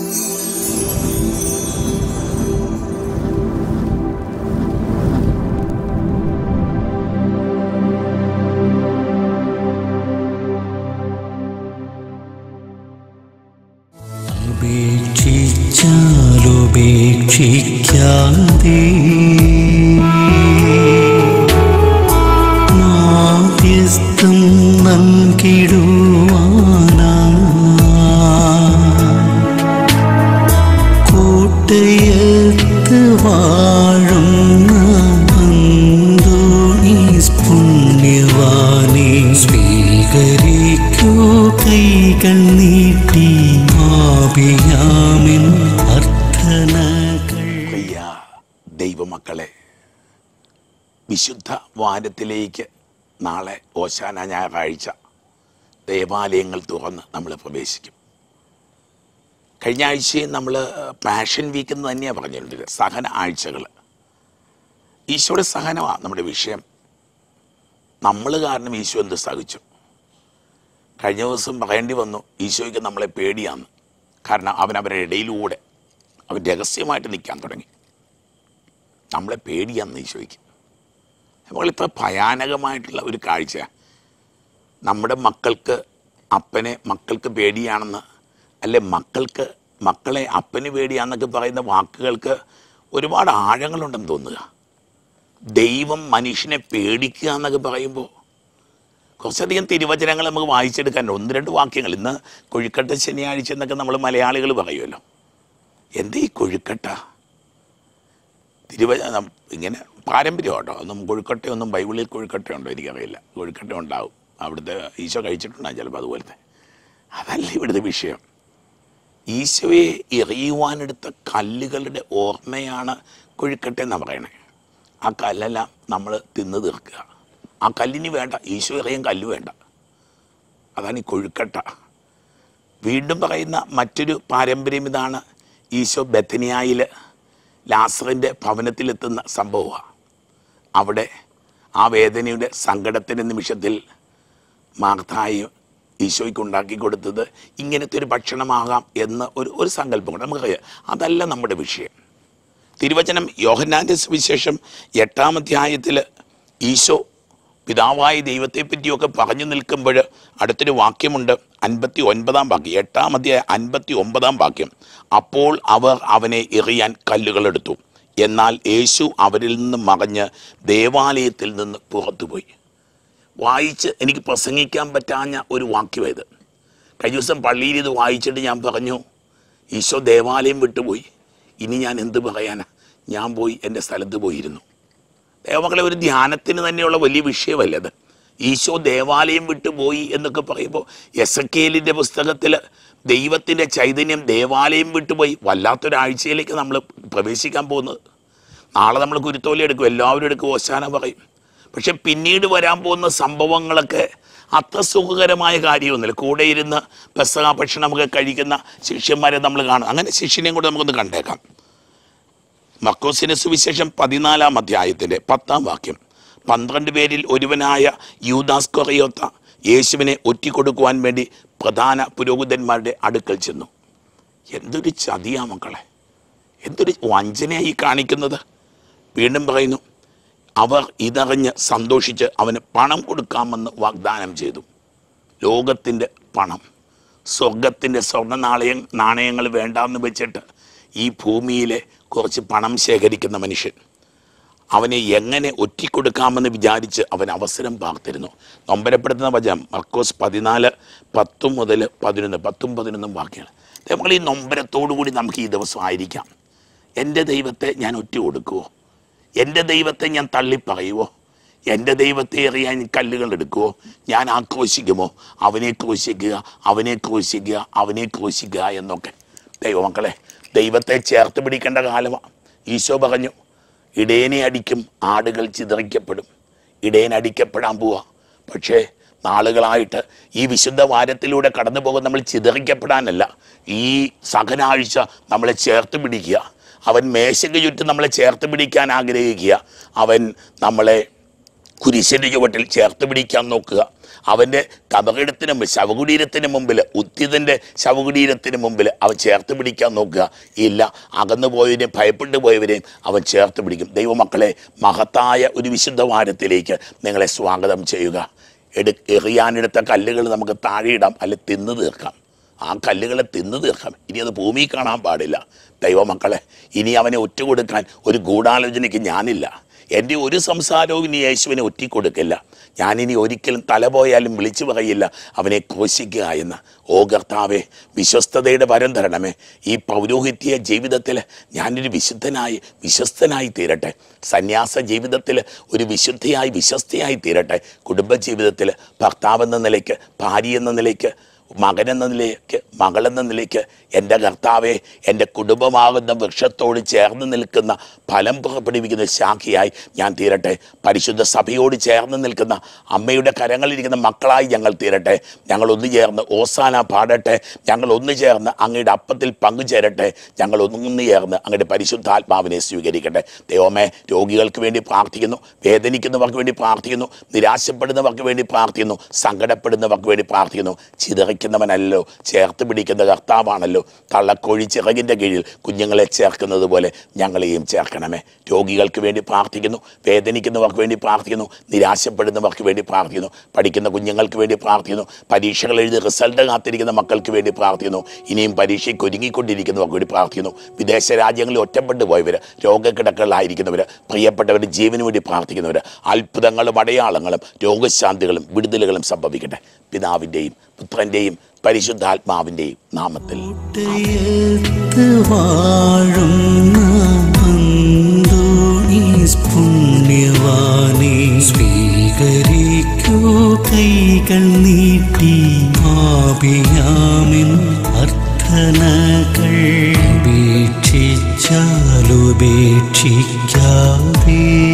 ഉപേക്ഷിച്ചാലുപേക്ഷിക്കാതെ മാധ്യസ്ഥം നൽകിടുവാനാ കോട്ടയത്ത് വാഴുന്ന അന്തോണീസ് പുണ്യവാനെ സ്വീകരിക്കൂ കൈകൾ നീട്ടി ആപിയാമിൻ അർത്ഥനകൾ പ്രിയ ദൈവമക്കളെ വിശുദ്ധ വാരത്തിലേക്ക് നാളെ ഓശാന ഞായറാഴ്ച ദേവാലയങ്ങൾ തുറന്ന് നമ്മൾ പ്രവേശിക്കും കഴിഞ്ഞ ആഴ്ചയും നമ്മൾ പാഷൻ വീക്ക് എന്ന് തന്നെയാണ് പറഞ്ഞിട്ടുള്ളത് സഹന ആഴ്ചകൾ ഈശോയുടെ സഹനമാണ് നമ്മുടെ വിഷയം നമ്മൾ കാരണം ഈശോ എന്ത് സഹിച്ചു കഴിഞ്ഞ ദിവസം പറയേണ്ടി വന്നു ഈശോയ്ക്ക് നമ്മളെ പേടിയാന്ന് കാരണം അവൻ അവരുടെ ഇടയിലൂടെ അവൻ രഹസ്യമായിട്ട് നിൽക്കാൻ തുടങ്ങി നമ്മളെ പേടിയാന്ന് ഈശോയ്ക്ക് അപ്പോൾ ഇത്ര ഭയാനകമായിട്ടുള്ള ഒരു കാഴ്ച നമ്മുടെ മക്കൾക്ക് അപ്പനെ മക്കൾക്ക് പേടിയാണെന്ന് അല്ലെ മക്കൾക്ക് മക്കളെ അപ്പന് പേടിയാന്നൊക്കെ പറയുന്ന വാക്കുകൾക്ക് ഒരുപാട് ആഴങ്ങളുണ്ടെന്ന് തോന്നുക ദൈവം മനുഷ്യനെ പേടിക്കുക എന്നൊക്കെ പറയുമ്പോൾ കുറച്ചധികം തിരുവചനങ്ങൾ നമുക്ക് വായിച്ചെടുക്കാൻ ഒന്ന് രണ്ട് വാക്യങ്ങൾ ഇന്ന് കൊഴുക്കട്ട ശനിയാഴ്ച എന്നൊക്കെ നമ്മൾ മലയാളികൾ പറയുമല്ലോ എന്താ ഈ കൊഴുക്കട്ട തിരുവച നം- ഇങ്ങനെ പാരമ്പര്യം കേട്ടോ ഒന്നും കൊഴുക്കട്ടയൊന്നും ബൈബിളിൽ കൊഴുക്കട്ടയുണ്ടോ എനിക്കറിയില്ല കൊഴുക്കട്ട ഉണ്ടാവും അവിടുത്തെ ഈശോ കഴിച്ചിട്ടുണ്ടാകും ചിലപ്പോൾ അതുപോലത്തെ അതല്ല ഇവിടുത്തെ വിഷയം ഈശോയെ എറിയുവാനെടുത്ത കല്ലുകളുടെ ഓർമ്മയാണ് കൊഴുക്കട്ട എന്നാണ് പറയണേ ആ കല്ലെല്ലാം നമ്മൾ തിന്ന് തീർക്കുക ആ കല്ലിന് വേണ്ട ഈശോ എറിയാൻ കല്ല് വേണ്ട അതാണ് ഈ കൊഴുക്കട്ട വീണ്ടും പറയുന്ന മറ്റൊരു പാരമ്പര്യം ഇതാണ് ഈശോ ബഥനിയായിൽ ലാസറിൻ്റെ ഭവനത്തിലെത്തുന്ന സംഭവമാണ് അവിടെ ആ വേദനയുടെ സങ്കടത്തിൻ്റെ നിമിഷത്തിൽ മാർത്തായും ഈശോയ്ക്ക് ഉണ്ടാക്കി കൊടുത്തത് ഇങ്ങനത്തെ ഒരു ഭക്ഷണമാകാം എന്ന ഒരു ഒരു സങ്കല്പം കൊണ്ട് നമുക്കറിയാം അതല്ല നമ്മുടെ വിഷയം തിരുവചനം യോഹന്നാൻ്റെ സുവിശേഷം എട്ടാം അധ്യായത്തിൽ ഈശോ പിതാവായ ദൈവത്തെപ്പറ്റിയൊക്കെ പറഞ്ഞു നിൽക്കുമ്പോൾ അടുത്തൊരു വാക്യമുണ്ട് അൻപത്തി ഒൻപതാം വാക്യം എട്ടാം അധ്യായം അൻപത്തി ഒമ്പതാം വാക്യം അപ്പോൾ അവർ അവനെ എറിയാൻ കല്ലുകളെടുത്തു എന്നാൽ യേശു അവരിൽ നിന്ന് മറഞ്ഞ് ദേവാലയത്തിൽ നിന്ന് പുറത്തുപോയി വായിച്ച് എനിക്ക് പ്രസംഗിക്കാൻ പറ്റാഞ്ഞ ഒരു വാക്യമായത് കഴിഞ്ഞ ദിവസം പള്ളിയിൽ ഇത് വായിച്ചിട്ട് ഞാൻ പറഞ്ഞു ഈശോ ദേവാലയം വിട്ടുപോയി ഇനി ഞാൻ എന്ത് പറയാനാ ഞാൻ പോയി എൻ്റെ സ്ഥലത്ത് പോയിരുന്നു ദേവമക്കളെ ഒരു ധ്യാനത്തിന് തന്നെയുള്ള വലിയ വിഷയമല്ല അത് ഈശോ ദേവാലയം വിട്ടുപോയി എന്നൊക്കെ പറയുമ്പോൾ എസ് എ പുസ്തകത്തിൽ ദൈവത്തിൻ്റെ ചൈതന്യം ദേവാലയം വിട്ടുപോയി വല്ലാത്തൊരാഴ്ചയിലേക്ക് നമ്മൾ പ്രവേശിക്കാൻ പോകുന്നത് നാളെ നമ്മൾ കുരുത്തോലി എടുക്കും എല്ലാവരും എടുക്കും ഓശാന പറയും പക്ഷെ പിന്നീട് വരാൻ പോകുന്ന സംഭവങ്ങളൊക്കെ അത്ര സുഖകരമായ കാര്യമൊന്നുമില്ല കൂടെ ഇരുന്ന് പെസക ഭക്ഷണമൊക്കെ കഴിക്കുന്ന ശിഷ്യന്മാരെ നമ്മൾ കാണും അങ്ങനെ ശിഷ്യനെയും കൂടെ നമുക്കൊന്ന് കണ്ടേക്കാം മക്കോസിന് സുവിശേഷം പതിനാലാം അധ്യായത്തിൻ്റെ പത്താം വാക്യം പന്ത്രണ്ട് പേരിൽ ഒരുവനായ യൂദാസ് കൊറയോത്ത യേശുവിനെ ഒറ്റിക്കൊടുക്കുവാൻ വേണ്ടി പ്രധാന പുരോഹിതന്മാരുടെ അടുക്കൽ ചെന്നു എന്തൊരു ചതിയാ മക്കളെ എന്തൊരു വഞ്ചനയായി കാണിക്കുന്നത് വീണ്ടും പറയുന്നു അവർ ഇതറിഞ്ഞ് സന്തോഷിച്ച് അവന് പണം കൊടുക്കാമെന്ന് വാഗ്ദാനം ചെയ്തു ലോകത്തിൻ്റെ പണം സ്വർഗത്തിൻ്റെ സ്വർണ്ണ നാണയം നാണയങ്ങൾ വേണ്ടാന്ന് വെച്ചിട്ട് ഈ ഭൂമിയിലെ കുറച്ച് പണം ശേഖരിക്കുന്ന മനുഷ്യൻ അവനെ എങ്ങനെ ഒറ്റിക്കൊടുക്കാമെന്ന് വിചാരിച്ച് അവൻ അവസരം പാർത്തിരുന്നു നൊമ്പരപ്പെടുത്തുന്ന വചനം മർക്കോസ് പതിനാല് പത്തും മുതൽ പതിനൊന്ന് പത്തും പതിനൊന്നും വാക്യങ്ങൾ നമ്മൾ ഈ നൊമ്പരത്തോടു കൂടി നമുക്ക് ഈ ദിവസം ആയിരിക്കാം എൻ്റെ ദൈവത്തെ ഞാൻ ഒറ്റ കൊടുക്കുമോ എൻ്റെ ദൈവത്തെ ഞാൻ തള്ളിപ്പറയുമോ എൻ്റെ ദൈവത്തെ എറിയാൻ കല്ലുകൾ എടുക്കുമോ ഞാൻ ആക്രോശിക്കുമോ അവനെ ക്രോശിക്കുക അവനെ ക്രോശിക്കുക അവനെ ക്രോശിക്കുക എന്നൊക്കെ ദൈവമക്കളെ ദൈവത്തെ ചേർത്ത് പിടിക്കേണ്ട കാലമാണ് ഈശോ പറഞ്ഞു ഇടയനെ അടിക്കും ആടുകൾ ചിതറിക്കപ്പെടും ഇടയൻ അടിക്കപ്പെടാൻ പോവാ പക്ഷേ നാളുകളായിട്ട് ഈ വിശുദ്ധ വാരത്തിലൂടെ കടന്നു പോകുന്ന നമ്മൾ ചിതറിക്കപ്പെടാനല്ല ഈ സകനാഴ്ച നമ്മളെ ചേർത്ത് പിടിക്കുക അവൻ മേശയ്ക്ക് ചുറ്റും നമ്മളെ ചേർത്ത് പിടിക്കാൻ ആഗ്രഹിക്കുക അവൻ നമ്മളെ കുരിശിൻ്റെ ചുവട്ടിൽ ചേർത്ത് പിടിക്കാൻ നോക്കുക അവൻ്റെ കബകടത്തിന് മുമ്പ് ശവകുടീരത്തിന് മുമ്പിൽ ഉത്തിതൻ്റെ ശവകുടീരത്തിന് മുമ്പിൽ അവൻ ചേർത്ത് പിടിക്കാൻ നോക്കുക ഇല്ല അകന്നു പോയവരെയും ഭയപ്പെട്ടു പോയവരെയും അവൻ ചേർത്ത് പിടിക്കും ദൈവമക്കളെ മഹത്തായ ഒരു വിശുദ്ധ വാരത്തിലേക്ക് നിങ്ങളെ സ്വാഗതം ചെയ്യുക എടു എറിയാനെടുത്ത കല്ലുകൾ നമുക്ക് താഴെയിടാം അല്ലെ തിന്നു തീർക്കാം ആ കല്ലുകളെ തിന്നു തീർക്കാം ഇനി അത് ഭൂമിയിൽ കാണാൻ പാടില്ല ദൈവമക്കളെ ഇനി അവനെ ഒറ്റുകൊടുക്കാൻ ഒരു ഗൂഢാലോചനയ്ക്ക് ഞാനില്ല എൻ്റെ ഒരു സംസാരവും ഇനി യേശുവിനെ ഒറ്റിക്കൊടുക്കില്ല ഞാനിനി ഒരിക്കലും തല പോയാലും വിളിച്ചു പറയില്ല അവനെ ക്രോശിക്കുക എന്ന് ഓ കർത്താവെ വിശ്വസ്തതയുടെ വരം തരണമേ ഈ പൗരോഹിത്യ ജീവിതത്തിൽ ഞാനൊരു വിശുദ്ധനായി വിശ്വസ്തനായി തീരട്ടെ സന്യാസ ജീവിതത്തിൽ ഒരു വിശുദ്ധിയായി വിശ്വസ്തയായി തീരട്ടെ കുടുംബജീവിതത്തിൽ ഭർത്താവെന്ന നിലയ്ക്ക് ഭാര്യ എന്ന നിലയ്ക്ക് മകനെന്ന നിലയ്ക്ക് മകളെന്ന നിലയ്ക്ക് എൻ്റെ കർത്താവെ എൻ്റെ കുടുംബമാകുന്ന വൃക്ഷത്തോട് ചേർന്ന് നിൽക്കുന്ന ഫലം പുറപ്പെടുവിക്കുന്ന ശാഖയായി ഞാൻ തീരട്ടെ പരിശുദ്ധ സഭയോട് ചേർന്ന് നിൽക്കുന്ന അമ്മയുടെ കരങ്ങളിലിരിക്കുന്ന മക്കളായി ഞങ്ങൾ തീരട്ടെ ഞങ്ങൾ ഒന്ന് ചേർന്ന് ഓസാന പാടട്ടെ ഞങ്ങൾ ഒന്ന് ചേർന്ന് അങ്ങയുടെ അപ്പത്തിൽ പങ്കുചേരട്ടെ ഞങ്ങൾ ഒന്ന് ചേർന്ന് അങ്ങയുടെ പരിശുദ്ധാത്മാവിനെ സ്വീകരിക്കട്ടെ ദൈവമേ രോഗികൾക്ക് വേണ്ടി പ്രാർത്ഥിക്കുന്നു വേദനിക്കുന്നവർക്ക് വേണ്ടി പ്രാർത്ഥിക്കുന്നു നിരാശപ്പെടുന്നവർക്ക് വേണ്ടി പ്രാർത്ഥിക്കുന്നു സങ്കടപ്പെടുന്നവർക്ക് വേണ്ടി പ്രാർത്ഥിക്കുന്നു ചിതറിക്കുന്നവനല്ലോ ചേർത്ത് പിടിക്കുന്ന കർത്താവാണല്ലോ തള്ളക്കോഴി ചിറകിൻ്റെ കീഴിൽ കുഞ്ഞുങ്ങളെ ചേർക്കുന്നത് പോലെ ഞങ്ങളെയും ചേർക്കണമേ രോഗികൾക്ക് വേണ്ടി പ്രാർത്ഥിക്കുന്നു വേദനിക്കുന്നവർക്ക് വേണ്ടി പ്രാർത്ഥിക്കുന്നു നിരാശപ്പെടുന്നവർക്ക് വേണ്ടി പ്രാർത്ഥിക്കുന്നു പഠിക്കുന്ന കുഞ്ഞുങ്ങൾക്ക് വേണ്ടി പ്രാർത്ഥിക്കുന്നു പരീക്ഷകൾ എഴുതി റിസൾട്ട് കാത്തിരിക്കുന്ന മക്കൾക്ക് വേണ്ടി പ്രാർത്ഥിക്കുന്നു ഇനിയും പരീക്ഷയ്ക്ക് ഒരുങ്ങിക്കൊണ്ടിരിക്കുന്നവർക്ക് വേണ്ടി പ്രാർത്ഥിക്കുന്നു വിദേശ രാജ്യങ്ങളിൽ ഒറ്റപ്പെട്ടു പോയവർ രോഗക്കിടക്കളിലായിരിക്കുന്നവർ പ്രിയപ്പെട്ടവരുടെ ജീവന് വേണ്ടി പ്രാർത്ഥിക്കുന്നവർ അത്ഭുതങ്ങളും അടയാളങ്ങളും രോഗശാന്തികളും വിടുതലുകളും സംഭവിക്കട്ടെ പിതാവിൻ്റെയും പുത്രൻ്റെയും പരിശുദ്ധാത്മാവിൻ്റെയും നാമത്തിൽ ഹൃദയത്ത് വാഴുന്ന അന്തോണീസ് പുണ്യവാനെ സ്വീകരിക്കൂ കൈകൾ നീട്ടി ആപിയാമിൻ അർത്ഥനകൾ ഉപേക്ഷിച്ചാലുപേക്ഷിക്കാതെ